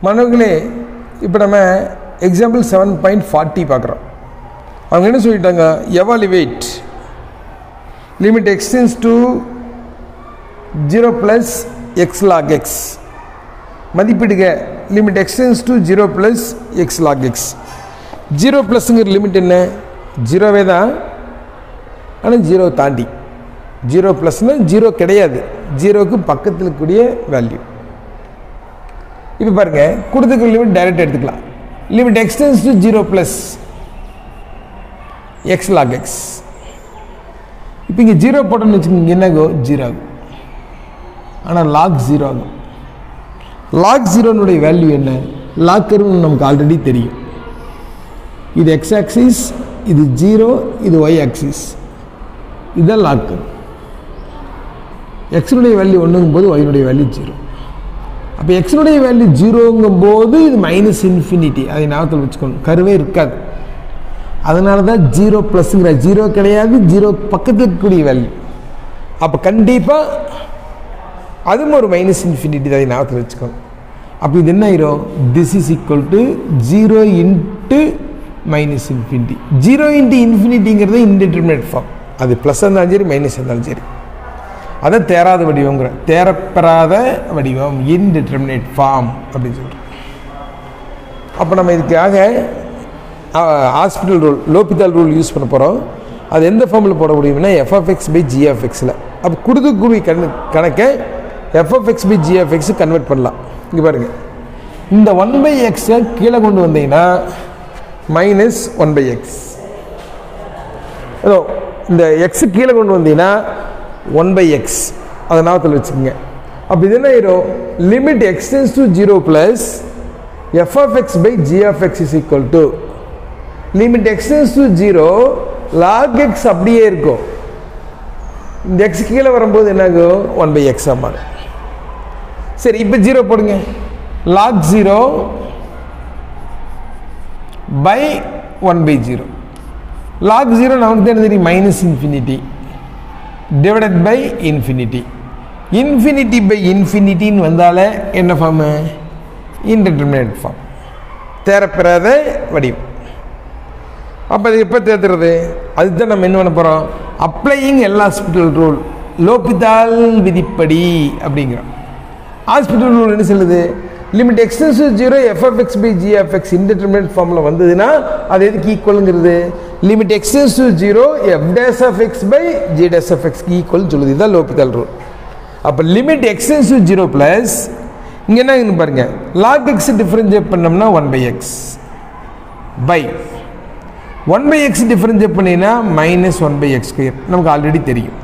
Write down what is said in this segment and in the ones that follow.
மாணவர்களே இப்போ நம்ம எக்ஸாம்பிள் செவன் பாயிண்ட் ஃபார்ட்டி பார்க்குறோம் அவங்க என்ன சொல்லிட்டாங்க evaluate limit x tends to zero plus x log x மதிப்பிடுக limit x tends to zero plus x log x zero ப்ளஸ்ங்கிற லிமிட் என்ன ஜீரோவே தான் ஆனால் ஜீரோ தாண்டி ஜீரோ ப்ளஸ்னால் ஜீரோ கிடையாது ஜீரோக்கு பக்கத்தில் இருக்கக்கூடிய வேல்யூ இப்போ பாருங்கள் கொடுத்துருக்க லிமிட் டைரக்ட் எடுத்துக்கலாம் limit x tends to zero plus x log x இப்போ இங்கே ஜீரோ போட்டோம்னு வச்சுக்கோங்க என்ன ஆகும் ஜீரோ ஆகும் ஆனால் லாக் ஜீரோ ஆகும் லாக் ஜீரோனுடைய வேல்யூ என்ன லாக் கருவு நமக்கு ஆல்ரெடி தெரியும் இது எக்ஸ் ஆக்சிஸ் இது ஜீரோ இது ஒய் ஆக்சிஸ் இதுதான் லாக் கர்வ் எக்ஸினுடைய வேல்யூ ஒன்றுங்கும் போது ஒயினுடைய வேல்யூ ஜீரோ அப்போ எக்ஸினுடைய வேல்யூ ஜீரோங்கும் போது இது மைனஸ் இன்ஃபினிட்டி அதை ஞாபகத்தில் வச்சுக்கணும் கருவே இருக்காது அதனால தான் ஜீரோ ப்ளஸ்ங்கிற ஜீரோ கிடையாது ஜீரோ பக்கத்தில் இருக்கக்கூடிய வேல்யூ அப்போ கண்டிப்பாக அதுவும் ஒரு மைனஸ் இன்ஃபினிட்டி தான் அதை ஞாபகத்தில் வச்சுக்கணும் அப்போ இது என்ன ஆயிரும் this is equal to zero into minus infinity zero into இன்ஃபினிட்டிங்கிறது இன்டிட்டர்மினேட் ஃபார்ம் அது ப்ளஸ் இருந்தாலும் சரி மைனஸ் இருந்தாலும் சரி அதான் தேராத வடிவங்கிற தேரப்பெறாத வடிவம் இன்டிட்டர்மினேட் ஃபார்ம் அப்படின்னு சொல்கிறோம் அப்போ நம்ம இதுக்காக hospital rule L'Hopital rule use பண்ண போகிறோம் அது எந்த ஃபார்மில் போட முடியும்னா எஃப்எஃப்எக்ஸ் பை ஜிஎஃப்எக்ஸில் அப்போ குடுதுக்குருவி கண கணக்கை எஃப்எஃப்எக்ஸ் பை ஜிஎஃப்எக்ஸ் கன்வெர்ட் பண்ணலாம் இங்கே பாருங்கள் இந்த ஒன் பை எக்ஸை கீழே கொண்டு வந்தீங்கன்னா மைனஸ் ஒன் பை எக்ஸ் ஏதோ இந்த எக்ஸு கீழே கொண்டு வந்தீங்கன்னா ஒன் பை எக்ஸ் அதை ஞாபகத்தில் வச்சுக்கோங்க அப்போ இது என்ன ஆயிரும் limit x tends to zero plus f of x by g of x is equal to limit x tends to zero log x அப்படியே இருக்கும் இந்த எக்ஸ் கீழே வரும்போது என்ன ஆகும் ஒன் பை எக்ஸ் மாறும் சரி இப்போ ஜீரோ போடுங்க log zero by one by zero log zero நமக்கு தான் தெரியும் minus infinity divided by infinity infinity by இன்ஃபினிட்டின்னு வந்தாலே என்ன ஃபார்மு இன்டிட்டர்மினேட் ஃபார்ம் தேரப்பெறாத வடிவம் அப்போ அது எப்போ தேர்த்துறது அதுதான் நம்ம என்ன பண்ண போகிறோம் அப்ளையிங் எல்லா ஹாஸ்பிட்டல் ரூல் லோபிதால் விதிப்படி அப்படிங்கிறோம் ஹாஸ்பிட்டல் ரூல் என்ன சொல்லுது limit x tends zero f of x by g of x indeterminate ஃபார்மில் வந்ததுன்னா அது எதுக்கு ஈக்குவலுங்கிறது limit x tends to zero f dash of x by g dash of எக்ஸ்க்கு ஈக்குவல் சொல்லுது இதுதான் லோபிதால் ரூல் அப்போ limit x tends to zero plus இங்கே என்ன பாருங்க லாக் எக்ஸ் டிஃபரன்ஷியேட் பண்ணோம்னா one by x by one by x differentiate பண்ணினா minus one by x square நமக்கு ஆல்ரெடி தெரியும்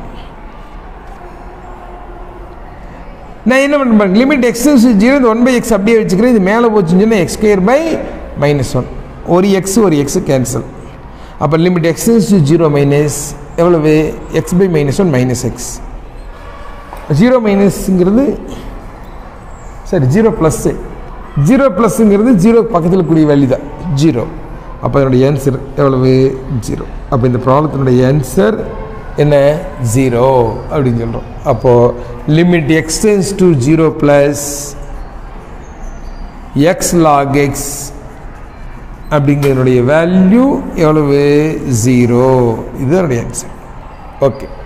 நான் என்ன பண்ண பாருங்க லிமிட் எக்ஸஸ் ஜீரோ இந்த ஒன் பை எக்ஸ் அப்படியே வச்சுக்கிறேன் இது மேலே போச்சுன்னு சொன்னால் x square by minus one ஒரு எக்ஸ் ஒரு எக்ஸ் கேன்சல் அப்போ லிமிட் எக்ஸஸ் ஜீரோ மைனஸ் எவ்வளவு x by minus one minus x zero மைனஸ்ங்கிறது சரி ஜீரோ ப்ளஸ்ஸு ஜீரோ ப்ளஸ்ஸுங்கிறது ஜீரோ பக்கத்தில் கூடிய வேல்யூ தான் ஜீரோ அப்போ என்னுடைய ஆன்சர் எவ்வளவு ஜீரோ அப்போ இந்த ப்ராப்ளத்தினுடைய ஆன்சர் என்ன ஜீரோ அப்படின்னு சொல்கிறோம் அப்போது limit x tends to zero plus x log x அப்படிங்கிறனுடைய வேல்யூ எவ்வளவு ஜீரோ இது என்னுடைய ஆன்சர் ஓகே